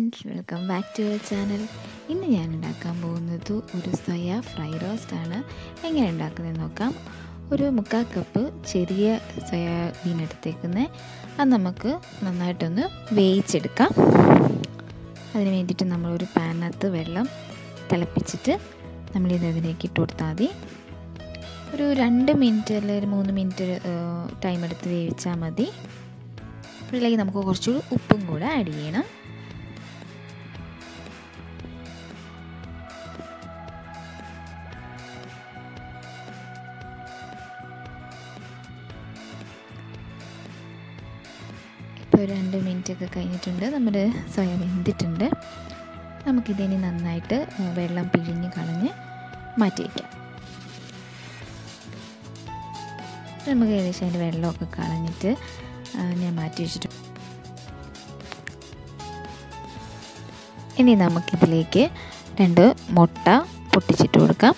friends welcome back to our channel ഇന്ന് ഞാൻ ഉണ്ടാക്കാൻ പോകുന്നത് ഒരു സോയ ഫ്രൈ റോസ്റ്റ് ആണ് എങ്ങനെ ഉണ്ടാക്കുന്നത് നോക്കാം ഒരു മുക്കാൽ കപ്പ് ചെറിയ സോയാബീൻ എടുത്തേക്കുന്നത് അത് നമുക്ക് നന്നായിട്ടൊന്ന് വേവിച്ചെടുക്കാം അതിന് വേണ്ടിയിട്ട് നമ്മളൊരു പാനകത്ത് വെള്ളം തിളപ്പിച്ചിട്ട് നമ്മളിത് അതിലേക്ക് ഇട്ട് കൊടുത്താൽ മതി ഒരു രണ്ട് മിനിറ്റ് അല്ലെങ്കിൽ ഒരു മൂന്ന് മിനിറ്റ് ടൈം എടുത്ത് വേവിച്ചാൽ മതി ഇതിലേക്ക് നമുക്ക് കുറച്ചുകൂടി ഉപ്പും കൂടെ ആഡ് ചെയ്യണം ഇപ്പോൾ ഒരു രണ്ട് മിനിറ്റ് ഒക്കെ കഴിഞ്ഞിട്ടുണ്ട് നമ്മുടെ സോയ വെന്തിട്ടുണ്ട് നമുക്കിതിനി നന്നായിട്ട് വെള്ളം പിഴിഞ്ഞ് കളഞ്ഞ് മാറ്റി വയ്ക്കാം നമുക്ക് ഏകദേശം അതിൻ്റെ വെള്ളമൊക്കെ കളഞ്ഞിട്ട് ഞാൻ മാറ്റി വെച്ചിട്ട് ഇനി നമുക്കിതിലേക്ക് രണ്ട് മുട്ട പൊട്ടിച്ചിട്ട് കൊടുക്കാം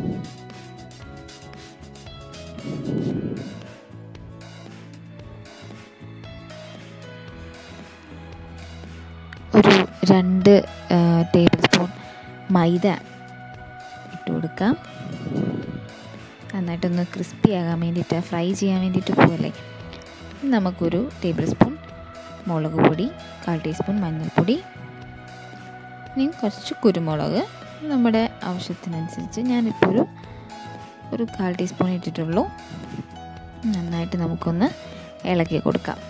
ഒരു രണ്ട് ടേബിൾ സ്പൂൺ മൈദ ഇട്ട് കൊടുക്കാം നന്നായിട്ടൊന്ന് ക്രിസ്പി ആകാൻ വേണ്ടിയിട്ട് ഫ്രൈ ചെയ്യാൻ വേണ്ടിയിട്ട് പോകല്ലേ നമുക്കൊരു ടേബിൾ സ്പൂൺ മുളക് പൊടി കാൽ ടീസ്പൂൺ മഞ്ഞൾപ്പൊടി ഇനി കുറച്ച് കുരുമുളക് നമ്മുടെ ആവശ്യത്തിനനുസരിച്ച് ഞാനിപ്പോൾ ഒരു ഒരു കാൽ ടീസ്പൂൺ ഇട്ടിട്ടുള്ളൂ നന്നായിട്ട് നമുക്കൊന്ന് ഇളക്കി കൊടുക്കാം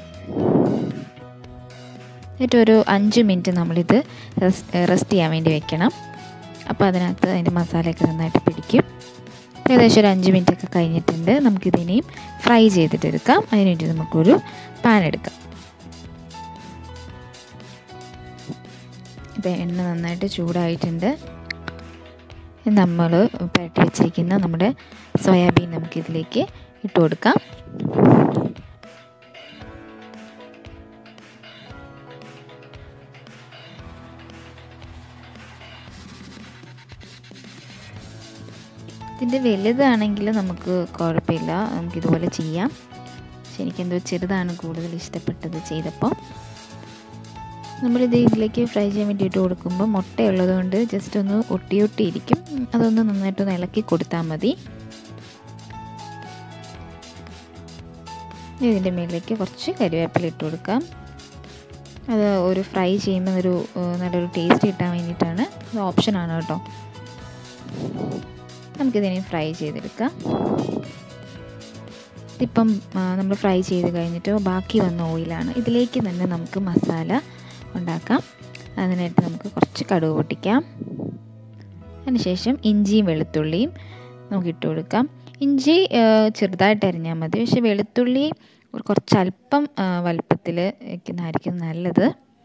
എന്നിട്ട് ഒരു അഞ്ച് മിനിറ്റ് നമ്മളിത് റെസ്റ്റ് ചെയ്യാൻ വേണ്ടി വെക്കണം അപ്പോൾ അതിനകത്ത് അതിൻ്റെ മസാലയൊക്കെ നന്നായിട്ട് പിടിക്കും ഏകദേശം ഒരു അഞ്ച് മിനിറ്റ് ഒക്കെ കഴിഞ്ഞിട്ടുണ്ട് നമുക്കിതിനെയും ഫ്രൈ ചെയ്തിട്ട് എടുക്കാം അതിന് വേണ്ടി നമുക്കൊരു പാൻ എടുക്കാം ഇപ്പം എണ്ണ നന്നായിട്ട് ചൂടായിട്ടുണ്ട് നമ്മൾ പുരട്ടി വെച്ചിരിക്കുന്ന നമ്മുടെ സോയാബീൻ നമുക്കിതിലേക്ക് ഇട്ട് കൊടുക്കാം ഇതിൻ്റെ വലുതാണെങ്കിൽ നമുക്ക് കുഴപ്പമില്ല നമുക്കിതുപോലെ ചെയ്യാം പക്ഷെ എനിക്കെന്തോ ചെറുതാണ് കൂടുതൽ ഇഷ്ടപ്പെട്ടത് ചെയ്തപ്പോൾ നമ്മളിത് ഇതിലേക്ക് ഫ്രൈ ചെയ്യാൻ വേണ്ടിയിട്ട് കൊടുക്കുമ്പോൾ മുട്ടയുള്ളത് കൊണ്ട് ജസ്റ്റ് ഒന്ന് ഒട്ടി ഒട്ടിയിരിക്കും അതൊന്ന് നന്നായിട്ടൊന്ന് ഇളക്കി കൊടുത്താൽ മതി ഇതിൻ്റെ മേലിലേക്ക് കുറച്ച് കരിവേപ്പില ഇട്ട് കൊടുക്കാം അത് ഒരു ഫ്രൈ ചെയ്യുമ്പോൾ ഒരു നല്ലൊരു ടേസ്റ്റ് കിട്ടാൻ വേണ്ടിയിട്ടാണ് അത് ഓപ്ഷനാണ് കേട്ടോ നമുക്കിതിനെ ഫ്രൈ ചെയ്തെടുക്കാം ഇതിപ്പം നമ്മൾ ഫ്രൈ ചെയ്ത് കഴിഞ്ഞിട്ട് ബാക്കി വന്ന ഓയിലാണ് ഇതിലേക്ക് തന്നെ നമുക്ക് മസാല ഉണ്ടാക്കാം അതിനായിട്ട് നമുക്ക് കുറച്ച് കടുക് പൊട്ടിക്കാം അതിനുശേഷം ഇഞ്ചിയും വെളുത്തുള്ളിയും നമുക്ക് ഇട്ട് കൊടുക്കാം ഇഞ്ചി ചെറുതായിട്ട് അരിഞ്ഞാൽ മതി പക്ഷേ വെളുത്തുള്ളി കുറച്ച് അല്പം വലുപ്പത്തിൽ വയ്ക്കുന്നതായിരിക്കും നല്ലത്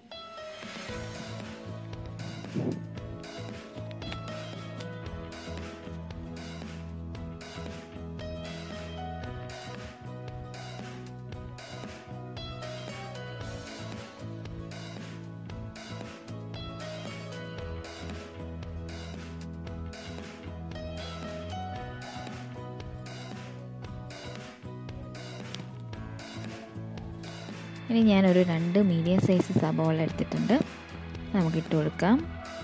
ഇനി ഞാനൊരു രണ്ട് മീഡിയം സൈസ് സബോള എടുത്തിട്ടുണ്ട് നമുക്ക് ഇട്ട് കൊടുക്കാം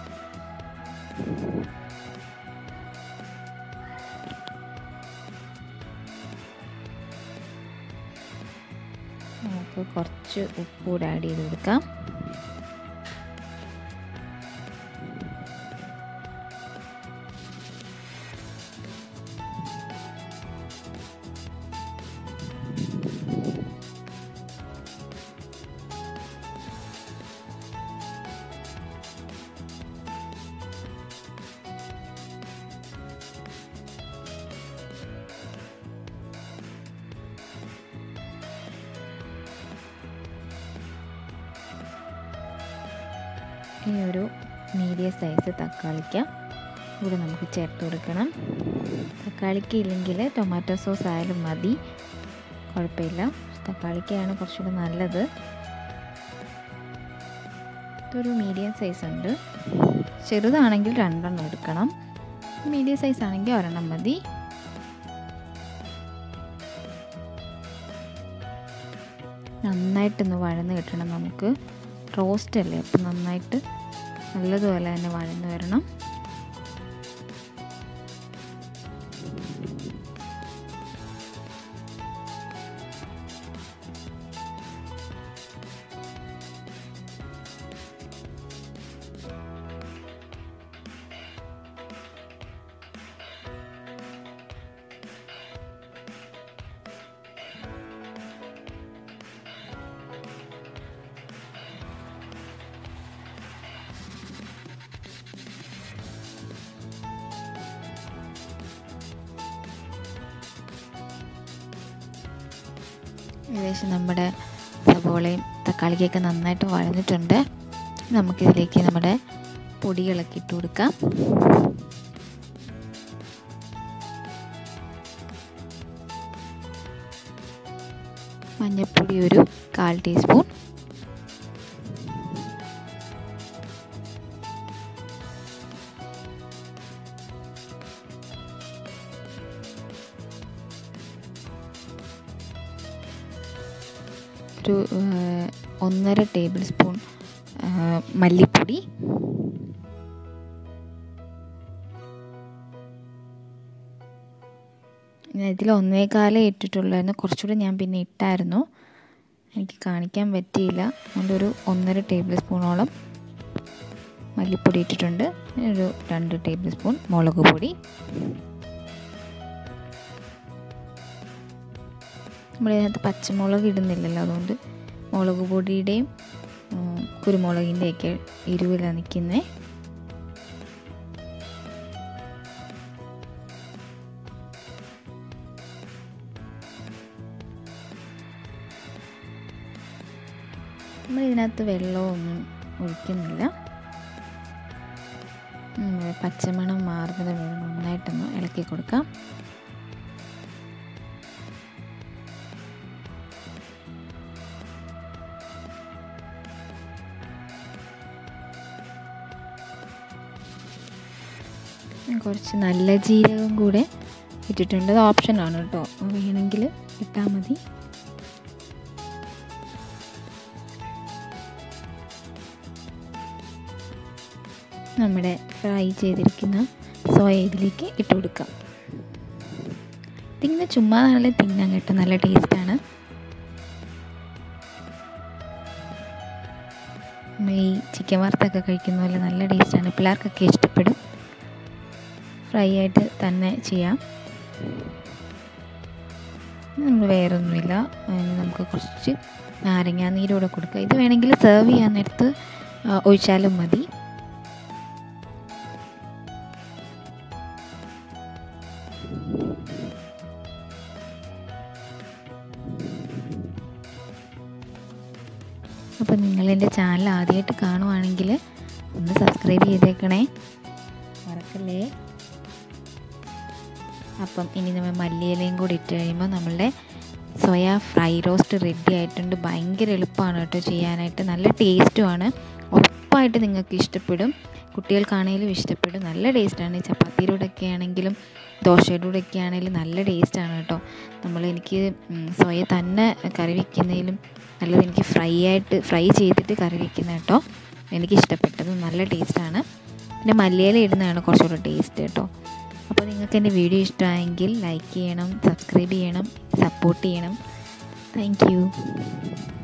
നമുക്ക് കുറച്ച് ഉപ്പ് കൂടെ ആഡ് ചെയ്ത് കൊടുക്കാം ഇനി ഒരു മീഡിയം സൈസ് തക്കാളിക്ക ഇവിടെ നമുക്ക് ചേർത്ത് കൊടുക്കണം തക്കാളിക്ക ഇല്ലെങ്കിൽ ടൊമാറ്റോ സോസ് ആയാലും മതി കുഴപ്പമില്ല തക്കാളിക്കയാണ് കുറച്ചുകൂടെ നല്ലത് ഇതൊരു മീഡിയം സൈസ് ഉണ്ട് ചെറുതാണെങ്കിൽ രണ്ടെണ്ണം എടുക്കണം മീഡിയം സൈസ് ആണെങ്കിൽ ഒരെണ്ണം മതി നന്നായിട്ടൊന്ന് വഴന്ന് കിട്ടണം നമുക്ക് റോസ്റ്റ് അല്ലേ അപ്പം നന്നായിട്ട് നല്ലതുപോലെ തന്നെ വഴന്ന് വരണം ഏകദേശം നമ്മുടെ സവോളയും തക്കാളിക്കൊക്കെ നന്നായിട്ട് വഴന്നിട്ടുണ്ട് നമുക്കിതിലേക്ക് നമ്മുടെ പൊടികളൊക്കെ ഇട്ട് കൊടുക്കാം മഞ്ഞൾപ്പൊടി ഒരു കാൽ ടീസ്പൂൺ ഒരു ഒന്നര ടേബിൾ സ്പൂൺ മല്ലിപ്പൊടി ഇതിൽ ഒന്നേകാലേ ഇട്ടിട്ടുള്ളായിരുന്നു കുറച്ചുകൂടെ ഞാൻ പിന്നെ ഇട്ടായിരുന്നു എനിക്ക് കാണിക്കാൻ പറ്റിയില്ല അതുകൊണ്ട് ഒരു ഒന്നര ടേബിൾ സ്പൂണോളം മല്ലിപ്പൊടി ഇട്ടിട്ടുണ്ട് ഒരു രണ്ട് ടേബിൾ സ്പൂൺ മുളക് പൊടി നമ്മളിതിനകത്ത് പച്ചമുളക് ഇടുന്നില്ലല്ലോ അതുകൊണ്ട് മുളക് പൊടിയുടെയും കുരുമുളകിൻ്റെയൊക്കെ എരിവിലാണ് നിൽക്കുന്നത് നമ്മൾ ഇതിനകത്ത് വെള്ളമൊന്നും ഒഴിക്കുന്നില്ല പച്ചമണം മാറുന്നത് വരെ നന്നായിട്ടൊന്ന് ഇളക്കി കൊടുക്കാം കുറച്ച് നല്ല ജീരകം കൂടെ ഇട്ടിട്ടുണ്ട് അത് ഓപ്ഷനാണ് കേട്ടോ വേണമെങ്കിൽ ഇട്ടാൽ മതി നമ്മുടെ ഫ്രൈ ചെയ്തിരിക്കുന്ന സോയ ഇതിലേക്ക് ഇട്ട് കൊടുക്കാം ഇതിങ്ങനെ ചുമ്മാ നല്ല തിന്നാൻ കേട്ടോ നല്ല ടേസ്റ്റാണ് നമ്മൾ ഈ ചിക്കൻ വറുത്തൊക്കെ കഴിക്കുന്ന പോലെ നല്ല ടേസ്റ്റാണ് പിള്ളേർക്കൊക്കെ ഇഷ്ടപ്പെടും ഫ്രൈ ആയിട്ട് തന്നെ ചെയ്യാം നമ്മൾ വേറൊന്നുമില്ല നമുക്ക് കുറച്ച് നാരങ്ങ നീരൂടെ കൊടുക്കുക ഇത് വേണമെങ്കിൽ സെർവ് ചെയ്യാൻ നേരത്ത് ഒഴിച്ചാലും മതി അപ്പോൾ നിങ്ങളെൻ്റെ ചാനൽ ആദ്യമായിട്ട് കാണുവാണെങ്കിൽ ഒന്ന് സബ്സ്ക്രൈബ് ചെയ്തേക്കണേ മറക്കല്ലേ അപ്പം ഇനി നമ്മൾ മല്ലിയിലയും കൂടി ഇട്ട് കഴിയുമ്പോൾ നമ്മളുടെ സോയ ഫ്രൈ റോസ്റ്റ് റെഡി ആയിട്ടുണ്ട് ഭയങ്കര എളുപ്പമാണ് കേട്ടോ ചെയ്യാനായിട്ട് നല്ല ടേസ്റ്റുമാണ് ഉറപ്പായിട്ട് നിങ്ങൾക്ക് ഇഷ്ടപ്പെടും കുട്ടികൾക്കാണെങ്കിലും ഇഷ്ടപ്പെടും നല്ല ടേസ്റ്റാണ് ചപ്പാത്തിയുടെ ഒക്കെ ആണെങ്കിലും ദോശയുടെ കൂടെ ഒക്കെ ആണെങ്കിലും നല്ല ടേസ്റ്റാണ് കേട്ടോ നമ്മൾ എനിക്ക് സോയ തന്നെ കറി വയ്ക്കുന്നതിലും നല്ലത് എനിക്ക് ഫ്രൈ ആയിട്ട് ഫ്രൈ ചെയ്തിട്ട് കറി വയ്ക്കുന്ന കേട്ടോ എനിക്ക് ഇഷ്ടപ്പെട്ടത് നല്ല ടേസ്റ്റാണ് പിന്നെ മല്ലിയില ഇടുന്നതാണ് കുറച്ചുകൂടെ ടേസ്റ്റ് കേട്ടോ അപ്പോൾ നിങ്ങൾക്ക് എൻ്റെ വീഡിയോ ഇഷ്ടമായെങ്കിൽ ലൈക്ക് ചെയ്യണം സബ്സ്ക്രൈബ് ചെയ്യണം സപ്പോർട്ട് ചെയ്യണം താങ്ക്